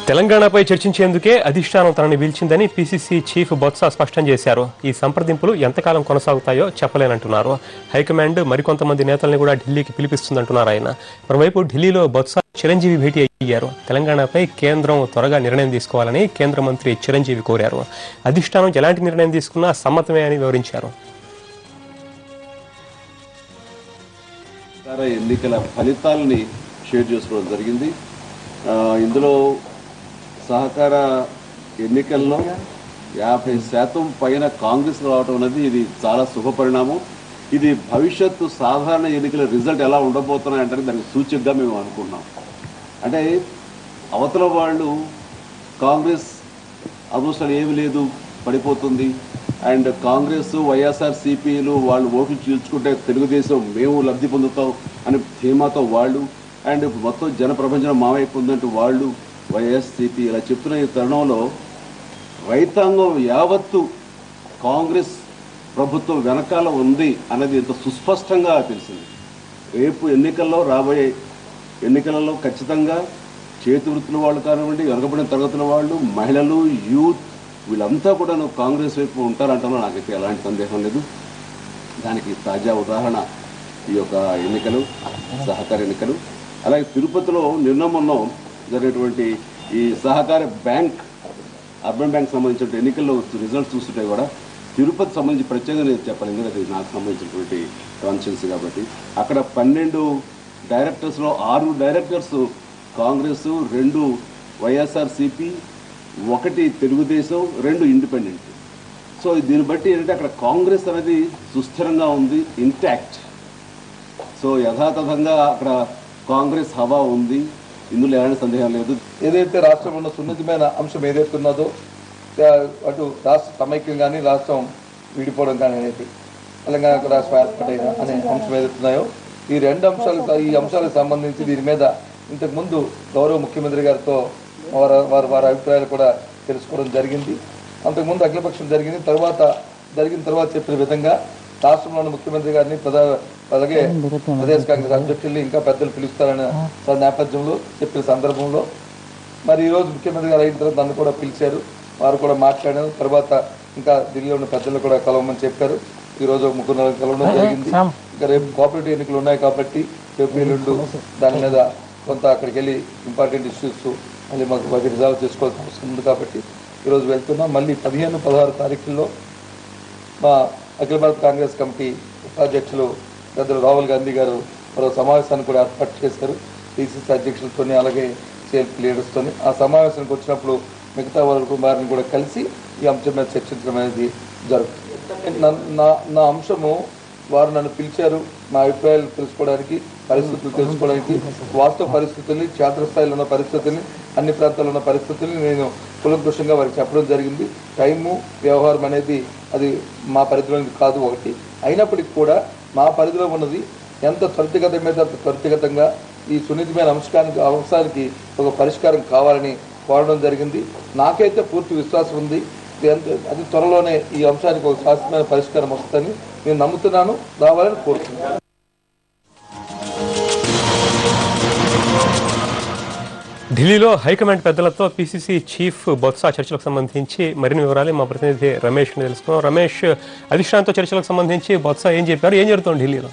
తెలంగాణపై చర్చించేందుకే అధిష్టానం తనని పిలిచిందని పీసీసీ చీఫ్ బొత్స స్పష్టం చేశారు ఈ సంప్రదింపులు ఎంతకాలం కొనసాగుతాయో చెప్పలేనంటున్నారు హైకమాండ్ మరికొంతమంది నేతల్ని కూడా ఢిల్లీకి పిలిపిస్తుందంటున్నారు ఆయన మరోవైపు ఢిల్లీలో బొత్స చిరంజీవి భేటీ అయ్యారు తెలంగాణపై కేంద్రం త్వరగా నిర్ణయం తీసుకోవాలని కేంద్ర మంత్రి చిరంజీవి కోరారు అధిష్టానం ఎలాంటి నిర్ణయం తీసుకున్నా సమ్మతమే అని వివరించారు సహకార ఎన్నికల ఫలితాలని షేర్ చేసుకోవడం జరిగింది ఆ, ఇందులో సహకార ఎన్నికల్లో యాభై శాతం పైన కాంగ్రెస్ రావడం అనేది ఇది చాలా శుభపరిణామం ఇది భవిష్యత్తు సాధారణ ఎన్నికల రిజల్ట్ ఎలా ఉండబోతున్నాయంటే దానికి సూచకగా మేము అనుకున్నాం అంటే అవతల వాళ్ళు కాంగ్రెస్ అదృష్టాలు ఏమి లేదు పడిపోతుంది అండ్ కాంగ్రెస్ వైఎస్ఆర్ సిపిలు వాళ్ళు ఓట్లు చీల్చుకుంటే తెలుగుదేశం మేము లబ్ధి పొందుతాం అనే ధీమాతో వాళ్ళు అండ్ మొత్తం జన ప్రపంచం మా వైపు ఉందంటూ వాళ్ళు వైఎస్సిపి ఇలా చెప్తున్న ఈ తరుణంలో రైతాంగం యావత్తు కాంగ్రెస్ ప్రభుత్వం వెనకాల ఉంది అన్నది ఇంత సుస్పష్టంగా తెలిసింది రేపు ఎన్నికల్లో రాబోయే ఎన్నికలలో ఖచ్చితంగా చేతి వృత్తుల వాళ్ళు కానివ్వండి వెనకబడిన తరగతుల వాళ్ళు మహిళలు యూత్ వీళ్ళంతా కూడా కాంగ్రెస్ వైపు ఉంటారంటారో నాకైతే ఎలాంటి సందేహం లేదు దానికి తాజా ఉదాహరణ ఈ యొక్క ఎన్నికలు సహకార ఎన్నికలు అలాగే తిరుపతిలో నిన్న మొన్న జరిగినటువంటి ఈ సహకార బ్యాంక్ అర్బన్ బ్యాంక్ సంబంధించిన ఎన్నికల్లో రిజల్ట్స్ చూస్తుంటే కూడా తిరుపతి సంబంధించి ప్రత్యేకంగా నేను చెప్పాలి ఎందుకంటే ఇది నాకు సంబంధించినటువంటి కాన్షియన్స్ కాబట్టి అక్కడ పన్నెండు డైరెక్టర్స్లో ఆరు డైరెక్టర్స్ కాంగ్రెస్ రెండు వైఎస్ఆర్సిపి ఒకటి తెలుగుదేశం రెండు ఇండిపెండెంట్ సో దీన్ని బట్టి ఏంటంటే అక్కడ కాంగ్రెస్ అనేది సుస్థిరంగా ఉంది ఇంటాక్ట్ సో యథాతథంగా అక్కడ కాంగ్రెస్ హవా ఉంది ఇందులో ఎలాంటి సందేహం లేదు ఏదైతే రాష్ట్రంలో ఉన్న సున్నితమైన అంశం ఏదైతే ఉన్నదో ఆ, అటు రాష్ట్ర సమైక్యం కానీ రాష్ట్రం విడిపోవడం కానీ అనేది తెలంగాణకు రాష్ట్రం ఏర్పాటైన అనే అంశం ఏదైతే ఉన్నాయో ఈ రెండు అంశాలు ఈ అంశాలకు సంబంధించి దీని మీద ఇంతకుముందు గౌరవ ముఖ్యమంత్రి గారితో వారి వారి వారి అభిప్రాయాలు కూడా తెలుసుకోవడం జరిగింది అంతకుముందు అఖిలపక్షం జరిగింది తర్వాత జరిగిన తర్వాత చెప్పిన విధంగా రాష్ట్రంలోని ముఖ్యమంత్రి గారిని ప్రధా అలాగే ప్రదేశ్ కాంగ్రెస్ అధ్యక్షుల్ని ఇంకా పెద్దలు పిలుస్తారనే నేపథ్యంలో చెప్పిన సందర్భంలో మరి ఈ రోజు ముఖ్యమంత్రి గారు అయిన తర్వాత నన్ను కూడా పిలిచారు వారు కూడా మాట్లాడారు తర్వాత ఇంకా ఢిల్లీలో ఉన్న పెద్దలు కూడా కలవమని చెప్పారు ఈ రోజు ఒక ముగ్గురు నలుగురు కలవడం జరిగింది ఇంకా రేపు కోఆపరేటివ్ ఎన్నికలు ఉన్నాయి కాబట్టి రేపు ఎల్లుండు దాని మీద కొంత అక్కడికి వెళ్ళి ఇంపార్టెంట్ ఇష్యూస్ మళ్ళీ మాకు వాటి రిజాల్వ్ చేసుకోవాల్సిన అవసరం ఉంది కాబట్టి ఈరోజు వెళ్తున్నాం మళ్ళీ పదిహేను పదహారు తారీఖుల్లో మా అఖిల భారత కాంగ్రెస్ కమిటీ ఉపాధ్యక్షులు పెద్దలు రాహుల్ గాంధీ గారు మరో సమావేశాన్ని కూడా ఏర్పాటు చేశారు పిసిసి అధ్యక్షులతో అలాగే సిఎల్పి లీడర్స్తో ఆ సమావేశానికి వచ్చినప్పుడు మిగతా వాళ్ళ వారిని కూడా కలిసి ఈ అంశం మీద చర్చించడం అనేది జరుగుతుంది నా- నా నా అంశము వారు నన్ను పిలిచారు మా అభిప్రాయాలు తెలుసుకోవడానికి పరిస్థితులు తెలుసుకోవడానికి వాస్తవ పరిస్థితుల్ని క్షేత్రస్థాయిలో ఉన్న పరిస్థితుల్ని అన్ని ప్రాంతాల్లో ఉన్న పరిస్థితుల్ని నేను కులంకుషంగా వారికి చెప్పడం జరిగింది టైము వ్యవహారం అనేది అది మా పరిధిలోనిది కాదు ఒకటి అయినప్పటికీ కూడా మా పరిధిలో ఉన్నది ఎంత త్వరితగతం మీద అంత త్వరితగతంగా ఈ సున్నితమైన అంశానికి అంశానికి ఒక పరిష్కారం కావాలని కోరడం జరిగింది నాకైతే పూర్తి విశ్వాసం ఉంది ఇది ఎంత- అది త్వరలోనే ఈ అంశానికి ఒక శాశ్వతమైన పరిష్కారం వస్తుందని నేను నమ్ముతున్నాను రావాలని కోరుతున్నాను ఢిల్లీలో హైకమాండ్ పెద్దలతో పీసీసీ చీఫ్ బొత్స చర్చలకు సంబంధించి మరిన్ని వివరాలు మా ప్రతినిధి రమేష్ ని తెలుసుకున్నాం రమేష్ అధిష్టానంతో చర్చలకు సంబంధించి బొత్స ఏం చెప్పారు ఏం జరుగుతుంది ఢిల్లీలో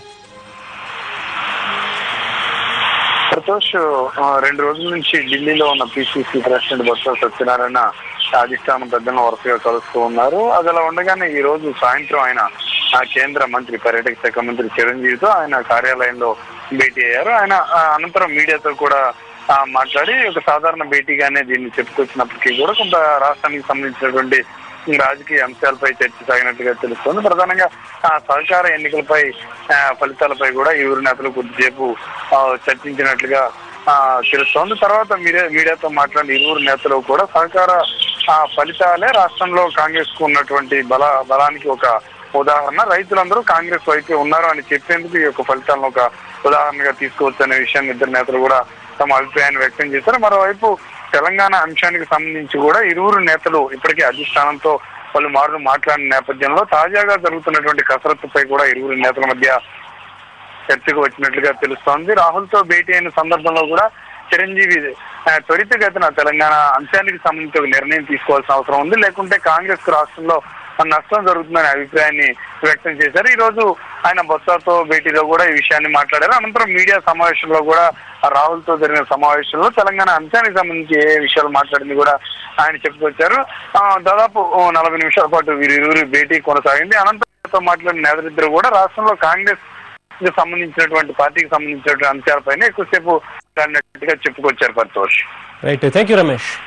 ప్రతోష్ ఆ, రెండు రోజుల నుంచి ఢిల్లీలో ఉన్న పిసిసి ప్రెసిడెంట్ బొత్స సత్యనారాయణ అధిష్టానం పెద్దలను వరుసగా కలుస్తూ ఉన్నారు అది అలా ఉండగానే ఈ రోజు సాయంత్రం ఆయన ఆ కేంద్ర మంత్రి పర్యాటక శాఖ మంత్రి చిరంజీవితో ఆయన కార్యాలయంలో భేటీ అయ్యారు ఆయన ఆ, అనంతరం మీడియాతో కూడా ఆ, మాట్లాడి ఒక సాధారణ భేటీగానే దీన్ని చెప్పుకొచ్చినప్పటికీ కూడా కొంత రాష్ట్రానికి సంబంధించినటువంటి రాజకీయ అంశాలపై చర్చ సాగినట్టుగా తెలుస్తోంది ప్రధానంగా ఆ సహకార ఎన్నికలపై ఆ, ఫలితాలపై కూడా ఇరువురు నేతలు కొద్దిసేపు ఆ, చర్చించినట్లుగా ఆ, తెలుస్తోంది తర్వాత మీడియా మీడియాతో మాట్లాడిన ఇరువురు నేతలు కూడా సహకార ఆ, ఫలితాలే రాష్ట్రంలో కాంగ్రెస్ కు ఉన్నటువంటి బల బలానికి ఒక ఉదాహరణ రైతులందరూ కాంగ్రెస్ వైపే ఉన్నారు అని చెప్పేందుకు ఈ యొక్క ఫలితాలను ఒక ఉదాహరణగా తీసుకోవచ్చు అనే విషయాన్ని ఇద్దరు నేతలు కూడా తమ అభిప్రాయాన్ని వ్యక్తం చేశారు మరోవైపు తెలంగాణ అంశానికి సంబంధించి కూడా ఇరువురు నేతలు ఇప్పటికే అధిష్టానంతో పలు మార్లు మాట్లాడిన నేపథ్యంలో తాజాగా జరుగుతున్నటువంటి కసరత్తుపై కూడా ఇరువురు నేతల మధ్య చర్చకు వచ్చినట్లుగా తెలుస్తోంది రాహుల్ తో భేటీ అయిన సందర్భంలో కూడా చిరంజీవి ఆ, త్వరితగతిన తెలంగాణ అంశానికి సంబంధించి ఒక నిర్ణయం తీసుకోవాల్సిన అవసరం ఉంది లేకుంటే కాంగ్రెస్ కు రాష్ట్రంలో నష్టం జరుగుతుందనే అభిప్రాయాన్ని వ్యక్తం చేశారు ఈ రోజు ఆయన బొత్సతో భేటీలో కూడా ఈ విషయాన్ని మాట్లాడారు అనంతరం మీడియా సమావేశంలో కూడా రాహుల్ తో జరిగిన సమావేశంలో తెలంగాణ అంశానికి సంబంధించి ఏ విషయాలు మాట్లాడింది కూడా ఆయన చెప్పుకొచ్చారు ఆ, దాదాపు ఓ నలభై నిమిషాల పాటు వీరిరువురి భేటీ కొనసాగింది అనంతరంతో మాట్లాడిన నేతలిద్దరు కూడా రాష్ట్రంలో కాంగ్రెస్ కి సంబంధించినటువంటి పార్టీకి సంబంధించినటువంటి అంశాలపైన ఎక్కువసేపు మాట్లాడినట్టుగా చెప్పుకొచ్చారు Paritosh right thank you Ramesh